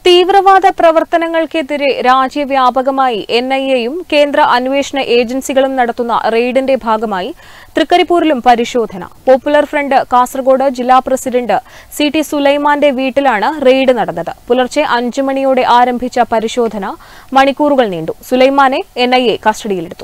തീവ്രവാദ പ്രവർത്തനങ്ങൾക്കെതിരെ രാജ്യവ്യാപകമായി N I എയും കേന്ദ്ര അന്വേഷണ ഏജൻസികളും നടത്തുന്ന റെയ്ഡിന്റെ ഭാഗമായി തൃക്കരിപ്പൂരിലും പരിശോധന പോപ്പുലർ ഫ്രണ്ട് കാസർഗോഡ് ജില്ലാ പ്രസിഡന്റ് സി ടി സുലൈമാന്റെ വീട്ടിലാണ് റെയ്ഡ് നടന്നത് പുലർച്ചെ അഞ്ചു മണിയോടെ ആരംഭിച്ച പരിശോധന മണിക്കൂറുകൾ നീണ്ടു സുലൈമാനെ എൻ ഐ എ കസ്റ്റഡിയിലെടുത്തു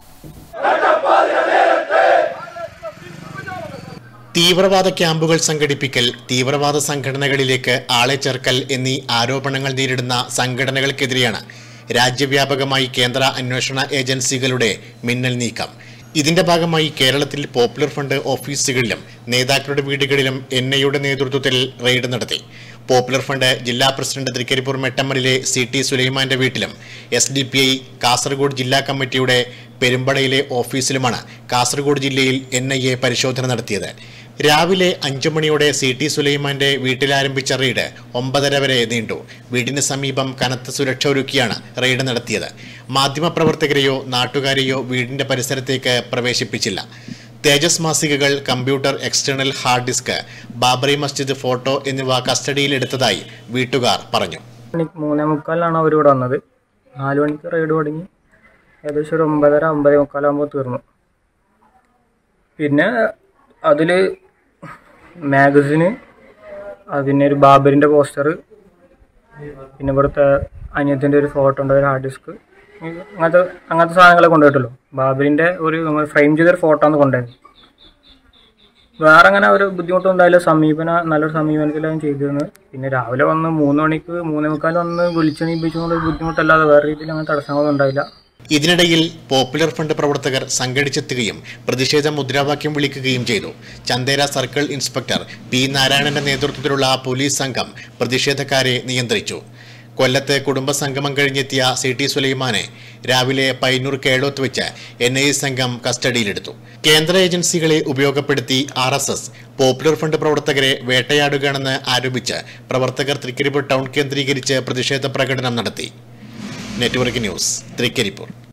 തീവ്രവാദ ക്യാമ്പുകൾ സംഘടിപ്പിക്കൽ തീവ്രവാദ സംഘടനകളിലേക്ക് ആളെ ചേർക്കൽ എന്നീ ആരോപണങ്ങൾ നേരിടുന്ന സംഘടനകൾക്കെതിരെയാണ് രാജ്യവ്യാപകമായി കേന്ദ്ര അന്വേഷണ ഏജൻസികളുടെ മിന്നൽ നീക്കം ഇതിന്റെ ഭാഗമായി കേരളത്തിൽ പോപ്പുലർ ഫണ്ട് ഓഫീസുകളിലും നേതാക്കളുടെ വീടുകളിലും എൻ ഐയുടെ നേതൃത്വത്തിൽ റെയ്ഡ് നടത്തി പോപ്പുലർ ഫണ്ട് ജില്ലാ പ്രസിഡന്റ് തൃക്കരിപ്പൂർ മെട്ടമ്മലിലെ സി ടി സുലൈമാന്റെ വീട്ടിലും S D P I Kasaragod ജില്ലാ കമ്മിറ്റിയുടെ പെരുമ്പടയിലെ ഓഫീസിലുമാണ് കാസർഗോഡ് ജില്ലയിൽ എൻ ഐ എ പരിശോധന നടത്തിയത് രാവിലെ അഞ്ചു മണിയോടെ സി ടി സുലൈമാന്റെ വീട്ടിലാരംഭിച്ച റെയ്ഡ് ഒമ്പതര വരെ നീണ്ടു വീടിന് സമീപം കനത്ത സുരക്ഷ ഒരുക്കിയാണ് റെയ്ഡ് നടത്തിയത് മാധ്യമപ്രവർത്തകരെയോ നാട്ടുകാരെയോ വീടിന്റെ പരിസരത്തേക്ക് പ്രവേശിപ്പിച്ചില്ല തേജസ് മാസികകൾ computer external hard disk Babri Masjid photo എന്നിവ കസ്റ്റഡിയിലെടുത്തതായി വീട്ടുകാർ പറഞ്ഞു മണി മൂന്നേ മുക്കാലിനാണ് അവർ ഇവിടെ വന്നത് നാല് മണിക്ക് റൈഡ് തുടങ്ങി ഏകദേശം ഒരു ഒമ്പതര ഒമ്പതേ മുക്കാലാകുമ്പോൾ തീർന്നു പിന്നെ അതിൽ മാഗസിന് പിന്നെ ഒരു ബാബറിൻ്റെ പോസ്റ്റർ പിന്നെ ഇവിടുത്തെ അനിയത്തിൻ്റെ ഒരു ഫോട്ടോ ഉണ്ട് ഒരു ഹാർഡ് ഡിസ്ക് അങ്ങനത്തെ അങ്ങനത്തെ സാധനങ്ങളെ കൊണ്ടുപോയിട്ടുള്ളൂ ബാബറിൻ്റെ ഒരു നമ്മൾ ഫ്രെയിം ചെയ്തൊരു ഫോട്ടോ ആണ് കൊണ്ടുപോയത് വേറെ അങ്ങനെ ഒരു ബുദ്ധിമുട്ടും ഉണ്ടായില്ല സമീപന നല്ലൊരു സമീപനത്തിലാണ് ചെയ്തിരുന്നത് പിന്നെ രാവിലെ വന്ന് മൂന്ന് മണിക്ക് മൂന്നേ മുക്കാൽ വന്ന് വിളിച്ചെണീപ്പിച്ചുകൊണ്ട് ബുദ്ധിമുട്ടല്ലാതെ വേറെ രീതിയിൽ അങ്ങനെ തടസ്സങ്ങളൊന്നും ഉണ്ടായില്ല ഇതിനിടയിൽ പോപ്പുലർ ഫണ്ട് പ്രവർത്തകർ സംഘടിച്ചെത്തുകയും പ്രതിഷേധ മുദ്രാവാക്യം വിളിക്കുകയും ചെയ്തു ചന്ദേര സർക്കിൾ ഇൻസ്പെക്ടർ പി നാരായണന്റെ നേതൃത്വത്തിലുള്ള പോലീസ് സംഘം പ്രതിഷേധക്കാരെ നിയന്ത്രിച്ചു കൊല്ലത്ത് കുടുംബസംഗമം കഴിഞ്ഞെത്തിയ സി ടി സുലൈമാനെ രാവിലെ പയ്യന്നൂർ കേളോത്ത് വെച്ച് എൻ ഐ എ സംഘം കസ്റ്റഡിയിലെടുത്തു കേന്ദ്ര ഏജൻസികളെ ഉപയോഗപ്പെടുത്തി R S S popular front പ്രവർത്തകരെ വേട്ടയാടുകയാണെന്ന് ആരോപിച്ച് പ്രവർത്തകർ തൃക്കരിപ്പൂർ ടൗൺ കേന്ദ്രീകരിച്ച് പ്രതിഷേധ പ്രകടനം നടത്തി നെറ്റ്വർക്ക് ന്യൂസ് തൃക്കരിപ്പൂർ